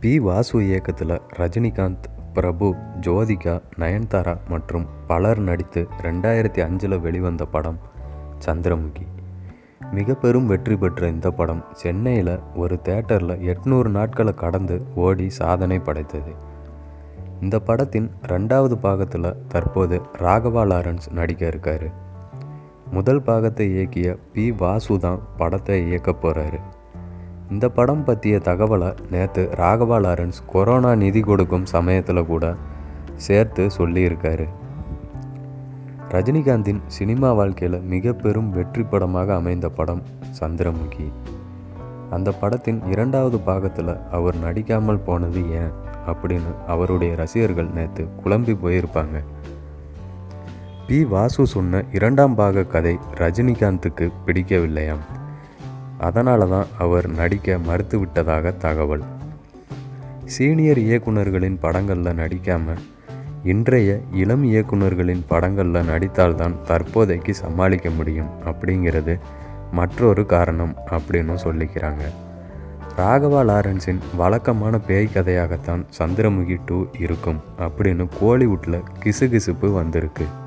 B Vasu இயக்கத்தில் ரஜினிகாந்த் பிரபு ஜோதிகா நயன்தாரா மற்றும் பலர் நடித்து ரெண்டாயிரத்தி அஞ்சில் வெளிவந்த படம் சந்திரமுகி மிக பெரும் வெற்றி பெற்ற இந்த படம் சென்னையில் ஒரு தேட்டரில் எட்நூறு நாட்களை கடந்து ஓடி சாதனை படைத்தது இந்த படத்தின் ரெண்டாவது பாகத்தில் தற்போது ராகவா லாரன்ஸ் நடிக்க இருக்காரு முதல் பாகத்தை இயக்கிய பி வாசு தான் படத்தை இயக்க போகிறாரு இந்த படம் பற்றிய தகவலை நேற்று ராகவா லாரன்ஸ் கொரோனா நிதி கொடுக்கும் சமயத்தில் கூட சேர்த்து சொல்லியிருக்காரு ரஜினிகாந்தின் சினிமா வாழ்க்கையில் மிக பெரும் வெற்றி படமாக அமைந்த படம் சந்திரமுகி அந்த படத்தின் இரண்டாவது பாகத்தில் அவர் நடிக்காமல் போனது ஏன் அப்படின்னு அவருடைய ரசிகர்கள் நேற்று குழம்பி போயிருப்பாங்க பி வாசு சொன்ன இரண்டாம் பாக கதை ரஜினிகாந்துக்கு பிடிக்கவில்லையாம் அதனால தான் அவர் நடிக்க மறுத்துவிட்டதாக தகவல் சீனியர் இயக்குனர்களின் படங்களில் நடிக்காமல் இன்றைய இளம் இயக்குனர்களின் படங்களில் நடித்தால்தான் தற்போதைக்கு சமாளிக்க முடியும் அப்படிங்கிறது மற்றொரு காரணம் அப்படின்னு சொல்லிக்கிறாங்க ராகவா லாரன்ஸின் வழக்கமான பேய் கதையாகத்தான் சந்திரமுகி டூ இருக்கும் அப்படின்னு கோலிவுட்டில் கிசுகிசுப்பு வந்திருக்கு